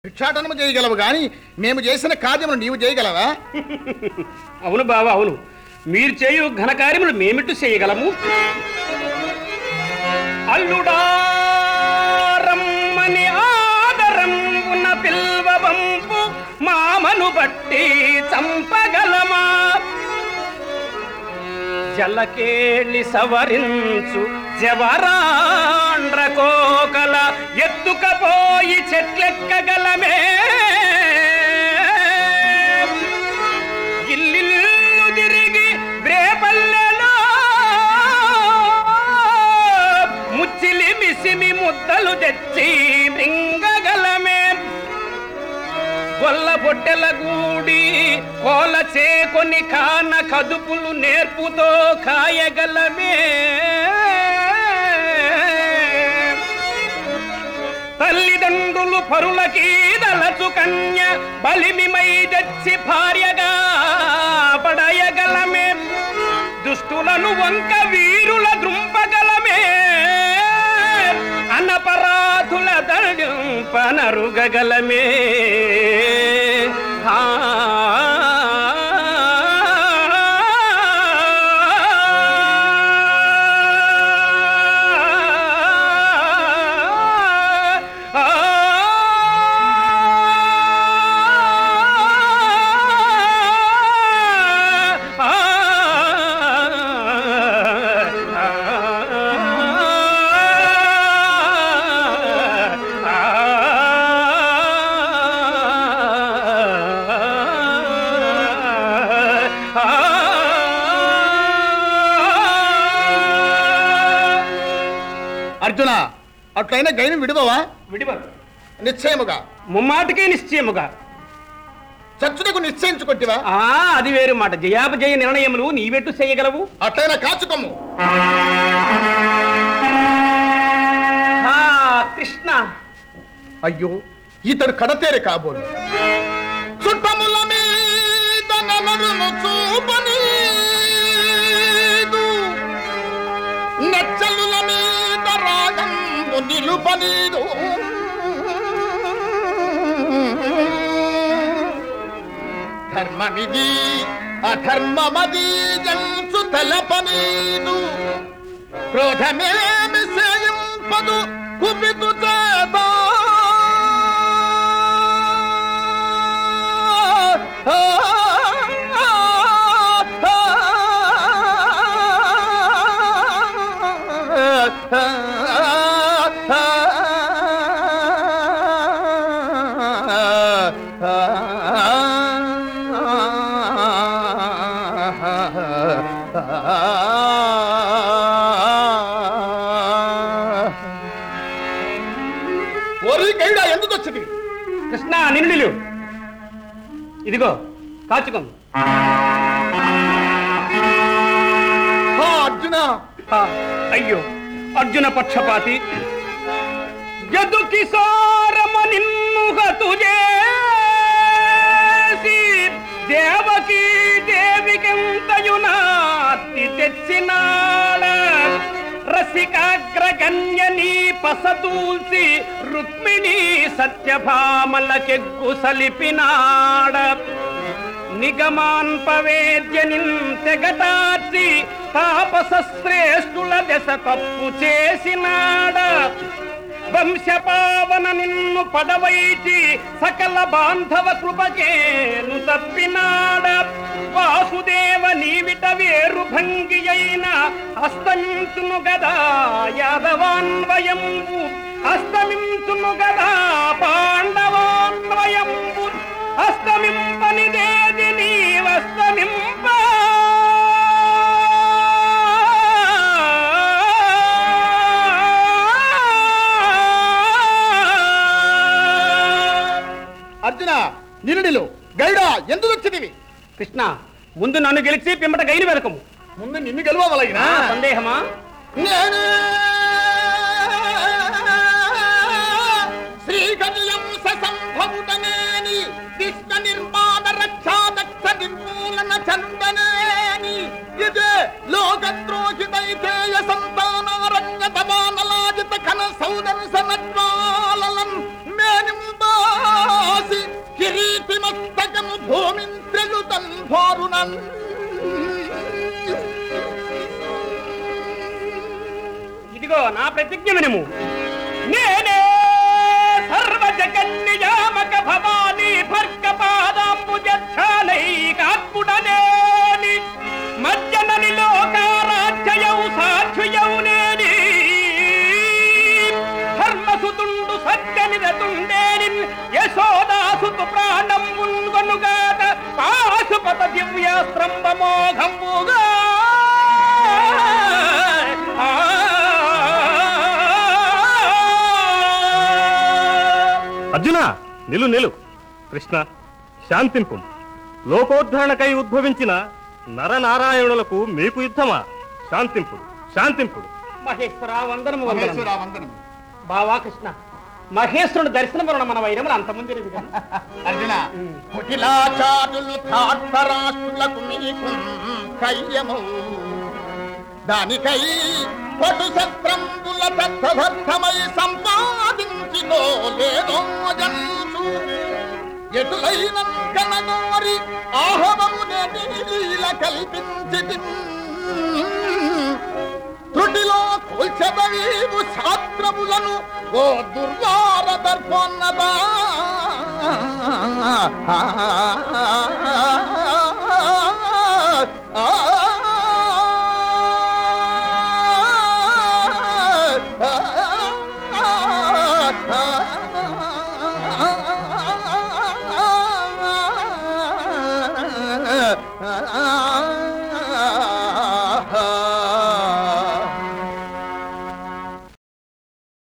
భిక్షాటనము చేయగలవు గాని మేము చేసిన కార్యమును నీవు చేయగలవా అవును బావ అవును మీరు చేయు ఘనకార్యములు మేమిట్టు చేయగలము అల్లుడారమ్మని ఆదరం ఉన్న పిల్వవంపు మామను బట్టి చంపగలమా జలకేళి సవరించు జవరాండ్ర కోకల ఎత్తుకపోయి చెట్లెక్కగలమే ఇల్లిల్లు తిరిగి రేపల్లెలో ముచ్చిలి మిసిమి ముద్దలు తెచ్చి మింగగలమే గొల్ల బొట్టెల గూడి కోల చేకొని కాన కదుపులు నేర్పుతో కాయగలమే తల్లిదండ్రులు పరులకి దళచు కన్య బలిమిమై తెచ్చి భార్యగా పడయగలమే దుష్టులను వంక వీరుల దృంపగలమే అనపరాధుల దంపనరుగగలమే ఆ అర్జున అట్లయినా గైని విడువవా విడివరు నిశ్చయముగా ముమ్మాటికే నిశ్చయముగా చచ్చుటకు నిశ్చయించుకొట్టివా ఆ అది వేరు మాట జయాపజయ నిర్ణయములు నీవెట్టు చేయగలవు అట్లయినా కాచుకోము ఆ కృష్ణ అయ్యో ఇతడు కడతేరే కాబోలు చుట్టముల మీద నలుగును చూపనీదు నెచ్చలుల మీద రాగంబు నిలుపనీదు ధర్మమిది అధర్మమది జంచు తలపనీదు క్రోధమేమి సేయింపదు కుపితు చేత ఒరి గైడా ఎందుకు వచ్చింది కృష్ణ నిన్నులు ఇదిగో కాచుకం అర్జున ఆ, అయ్యో అర్జున పక్షపాతి యదు కిశోరమ నిన్ను హతు చేసి దేవకీ దేవికెంతయునాతి తెచ్చినాడ రసికాగ్రగణ్య నీ పసతూల్సి రుక్మిణీ సత్యభామలకెగ్గు సలిపినాడ నిగమాన్పవేద్య నింతెగటార్చి తాపస శ్రేష్ఠుల దశ తప్పు చేసినాడ వంశపావన నిన్ను పడవైచి సకల బాంధవ కృపకేను తప్పినాడ వాసుదేవ నీవిట వేరు భంగి అయిన అస్తమించును గదా యాదవాన్వయంబు అస్తమించును గదా పాండవాన్వయంబు అస్తమింపనిదేది నీవస్తమింప అర్జున నిరుడిలు గైడా ఎందుకు వచ్చినవి కృష్ణ ముందు నన్ను గెలిచి పిమ్మట గైలు వెనకము ముందు నిన్ను గెలవగలిగినా ఆ, సందేహమా నేను శ్రీకన్యంస సంభవుడనేని విశ్వ నిర్మాణ రక్షాదక్ష నిర్మూలన చందనేని ఇదే లోకద్రోహితైతేయ సంతానారణ్య తమానలాజిత ఘన సౌదర్శనజ్వాలలం మేనింబా ఇదిగో నా ప్రతిజ్ఞ వినుము నేనే సర్వ జగన్నియామక భవానీ భర్గ పాదాంబుజానైకాత్ముడనేని మజ్జనని లోకారాజ్యయౌ సాక్షుయౌ నేని ధర్మసుతుండు సత్యనిరతుండేని యశోదాసుతు ప్రాణం మున్గొనుగాక పాశుపత దివ్యాస్త్రంబమోఘంబుగా అర్జున నిలు నిలు కృష్ణ శాంతింపు లోకోద్ధరణకై ఉద్భవించిన నరనారాయణులకు మీకు యుద్ధమా శాంతింపుడు శాంతింపుడు మహేశ్వర వందనము వందనము మహేశ్వర వందనం బావా కృష్ణ మహేశ్వరుడు దర్శనం వలన మన వైరములు అంతమంది అర్జున కుటిలాచారులు ధార్తరాష్ట్రులకు మీకు కయ్యము దానికై పటు సత్రంబుల దత్తభర్తమై సంపాదించినో లేదో జంతు ఎటులైన కనగోరి ఆహవమునే నీల కల్పించి త్రుటిలో కూల్చబడీవు శాస్త్రములను ఓ దుర్వార దర్పోన్నదా ఆ